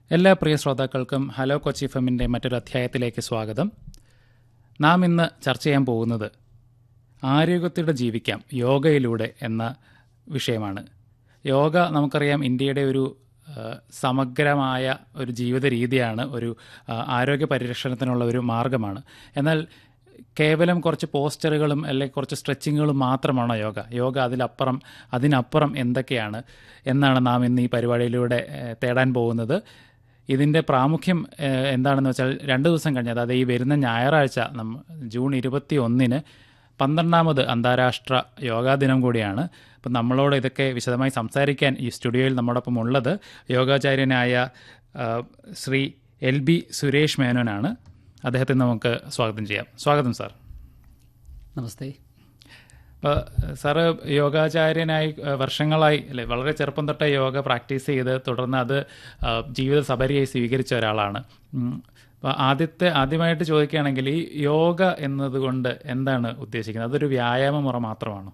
എല്ലാ പ്രിയ ശ്രോതാക്കൾക്കും ഹലോ കൊച്ചി ഫെമ്മിൻ്റെ മറ്റൊരു അധ്യായത്തിലേക്ക് സ്വാഗതം നാം ഇന്ന് ചർച്ച ചെയ്യാൻ പോകുന്നത് ആരോഗ്യത്തോടെ ജീവിക്കാം യോഗയിലൂടെ എന്ന വിഷയമാണ് യോഗ നമുക്കറിയാം ഇന്ത്യയുടെ ഒരു ആ, സമഗ്രമായ ഒരു ജീവിത രീതിയാണ് ഒരു ആ, ആരോഗ്യ പരിരക്ഷണത്തിനുള്ള ഒരു മാർഗമാണ് എന്നാൽ കേവലം കുറച്ച് പോസ്റ്ററുകളും അല്ലെങ്കിൽ കുറച്ച് സ്ട്രെച്ചിങ്ങുകളും മാത്രമാണോ യോഗ യോഗ അതിലപ്പുറം അതിനപ്പുറം എന്തൊക്കെയാണ് എന്നാണ് നാം ഇന്ന് ഈ പരിപാടിയിലൂടെ ഏഹ്, തേടാൻ പോകുന്നത് ഇതിൻ്റെ പ്രാമുഖ്യം ഏഹ്, എന്താണെന്ന് വെച്ചാൽ രണ്ട് ദിവസം കഴിഞ്ഞ് അതായത് ഈ വരുന്ന ഞായറാഴ്ച നമ്മ ജൂൺ ഇരുപത്തി ഒന്നിന് പന്ത്രണ്ടാമത് അന്താരാഷ്ട്ര യോഗാ ദിനം കൂടിയാണ് അപ്പം നമ്മളോട് ഇതൊക്കെ വിശദമായി സംസാരിക്കാൻ ഈ സ്റ്റുഡിയോയിൽ നമ്മോടൊപ്പം ഉള്ളത് യോഗാചാര്യനായ ആ, ശ്രീ എൽ ബി സുരേഷ് മേനോനാണ് അദ്ദേഹത്തെ നമുക്ക് സ്വാഗതം ചെയ്യാം സ്വാഗതം സാർ നമസ്തേ അപ്പോൾ സാറ് യോഗാചാര്യനായി ആ, വർഷങ്ങളായി അല്ലെ വളരെ ചെറുപ്പം തൊട്ടേ യോഗ പ്രാക്ടീസ് ചെയ്ത് തുടർന്ന് അത് ആ, ജീവിത സബരിയായി സ്വീകരിച്ച ഒരാളാണ് ഉം. അപ്പോൾ ആദ്യത്തെ ആദ്യമായിട്ട് ചോദിക്കുകയാണെങ്കിൽ ഈ യോഗ എന്നതുകൊണ്ട് എന്താണ് ഉദ്ദേശിക്കുന്നത് അതൊരു വ്യായാമ മുറ മാത്രമാണോ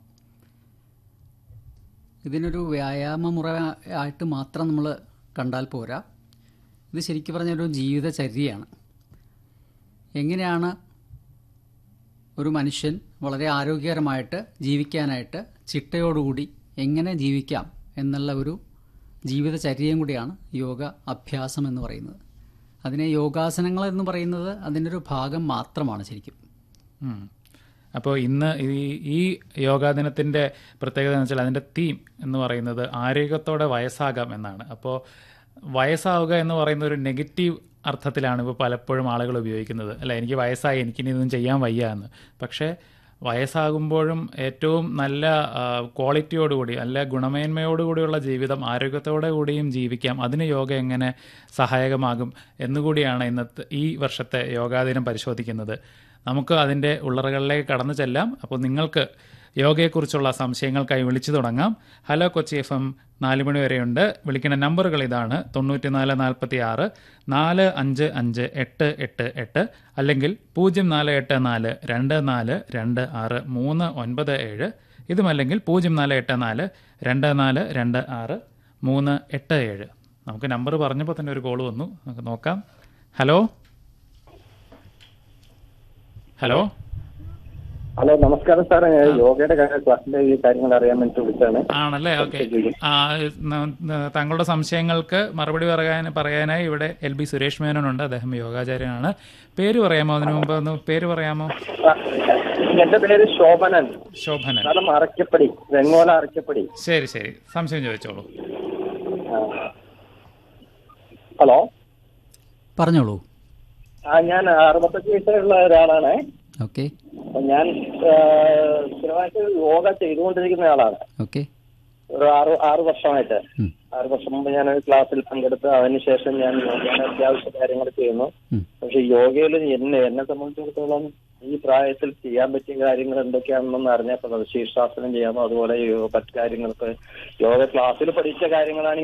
ഇതിനൊരു വ്യായാമ മുറ ആയിട്ട് മാത്രം നമ്മൾ കണ്ടാൽ പോരാ ഇത് ശരിക്കും പറഞ്ഞൊരു ജീവിതചര്യയാണ് എങ്ങനെയാണ് ഒരു മനുഷ്യൻ വളരെ ആരോഗ്യകരമായിട്ട് ജീവിക്കാനായിട്ട് ചിട്ടയോടുകൂടി എങ്ങനെ ജീവിക്കാം എന്നുള്ള ഒരു ജീവിതചര്യയും കൂടിയാണ് യോഗ അഭ്യാസം എന്ന് പറയുന്നത് അതിനെ യോഗാസനങ്ങൾ എന്ന് പറയുന്നത് അതിൻ്റെ ഒരു ഭാഗം മാത്രമാണ് ശരിക്കും ഉം. അപ്പോൾ ഇന്ന് ഈ ഈ യോഗാ ദിനത്തിൻ്റെ പ്രത്യേകത എന്ന് വെച്ചാൽ അതിൻ്റെ തീം എന്ന് പറയുന്നത് ആരോഗ്യത്തോടെ വയസ്സാകാം എന്നാണ് അപ്പോൾ വയസ്സാവുക എന്ന് പറയുന്ന ഒരു നെഗറ്റീവ് അർത്ഥത്തിലാണ് ഇപ്പോൾ പലപ്പോഴും ആളുകൾ ഉപയോഗിക്കുന്നത് അല്ല എനിക്ക് വയസ്സായി എനിക്കിനി ഇതൊന്നും ചെയ്യാൻ വയ്യ എന്ന് പക്ഷേ വയസ്സാകുമ്പോഴും ഏറ്റവും നല്ല ആ, ക്വാളിറ്റിയോടുകൂടി നല്ല ഗുണമേന്മയോടുകൂടിയുള്ള ജീവിതം ആരോഗ്യത്തോടെ കൂടിയും ജീവിക്കാം അതിന് യോഗ എങ്ങനെ സഹായകമാകും എന്നുകൂടിയാണ് ഇന്നത്തെ ഈ വർഷത്തെ യോഗാദിനം പരിശോധിക്കുന്നത് നമുക്ക് അതിൻ്റെ ഉള്ളറകളിലേക്ക് കടന്നു ചെല്ലാം അപ്പോൾ നിങ്ങൾക്ക് യോഗയെക്കുറിച്ചുള്ള സംശയങ്ങൾക്കായി വിളിച്ചു തുടങ്ങാം ഹലോ കൊച്ചി എഫ് എം നാല് മണി വരെയുണ്ട് വിളിക്കുന്ന നമ്പറുകൾ ഇതാണ് തൊണ്ണൂറ്റിനാല് നാൽപ്പത്തി ആറ് നാല് അഞ്ച് അഞ്ച് എട്ട് എട്ട് എട്ട് അല്ലെങ്കിൽ പൂജ്യം നാല് എട്ട് നാല് രണ്ട് നാല് രണ്ട് ആറ് മൂന്ന് ഒൻപത് ഏഴ് ഇതുമല്ലെങ്കിൽ പൂജ്യം നാല് എട്ട് നാല് രണ്ട് നാല് രണ്ട് ആറ് മൂന്ന് എട്ട് ഏഴ് നമുക്ക് നമ്പർ പറഞ്ഞപ്പോൾ തന്നെ ഒരു കോൾ വന്നു നമുക്ക് നോക്കാം ഹലോ ഹലോ ഹലോ നമസ്കാരം സാർ ഞാൻ യോഗയുടെ കാര്യം ക്ലാസ്സിന്റെ ഈ കാര്യങ്ങൾ അറിയാൻ വേണ്ടി വിളിച്ചാണ് ആണല്ലേ ഓക്കെ താങ്കളുടെ സംശയങ്ങൾക്ക് മറുപടി പറയാൻ പറയാനായി ഇവിടെ എൽ ബി സുരേഷ് മേനോനുണ്ട് അദ്ദേഹം യോഗാചാര്യനാണ് പേര് പറയാമോ അതിനു മുമ്പ് ഒന്ന് പേര് പറയാമോ എന്റെ പേര് ശോഭനൻ ശോഭനൻ സ്ഥലം അറക്കപ്പടി വെങ്ങോല അറക്കപ്പടി ശരി ശരി സംശയം ചോദിച്ചോളൂ ആ. ഹലോ പറഞ്ഞോളൂ ആ ഞാൻ അറുപത്തഞ്ച് വയസ്സുള്ള ഒരാളാണ് ഓക്കെ അപ്പൊ ഞാൻ ആ, സ്ഥിരമായിട്ട് യോഗ ചെയ്തുകൊണ്ടിരിക്കുന്ന ആളാണ് ഓക്കെ ഒരു ആറ് ആറ് വർഷമായിട്ട് ഉം. ആറ് വർഷം മുമ്പ് ഞാൻ ഒരു ക്ലാസ്സിൽ പങ്കെടുത്ത് അതിനുശേഷം ഞാൻ യോഗയുടെ അത്യാവശ്യ കാര്യങ്ങൾ ചെയ്യുന്നു ഉം. പക്ഷെ യോഗയിൽ എന്നെ എന്നെ സംബന്ധിച്ചിടത്തോളം ഈ പ്രായത്തിൽ ചെയ്യാൻ പറ്റിയ കാര്യങ്ങൾ എന്തൊക്കെയാണെന്നൊന്ന് അറിഞ്ഞപ്പോൾ അത് ശീർഷാസനം ചെയ്യാമോ അതുപോലെ യോ- മറ്റു കാര്യങ്ങൾക്ക് യോഗ ക്ലാസ്സിൽ പഠിച്ച കാര്യങ്ങളാണ്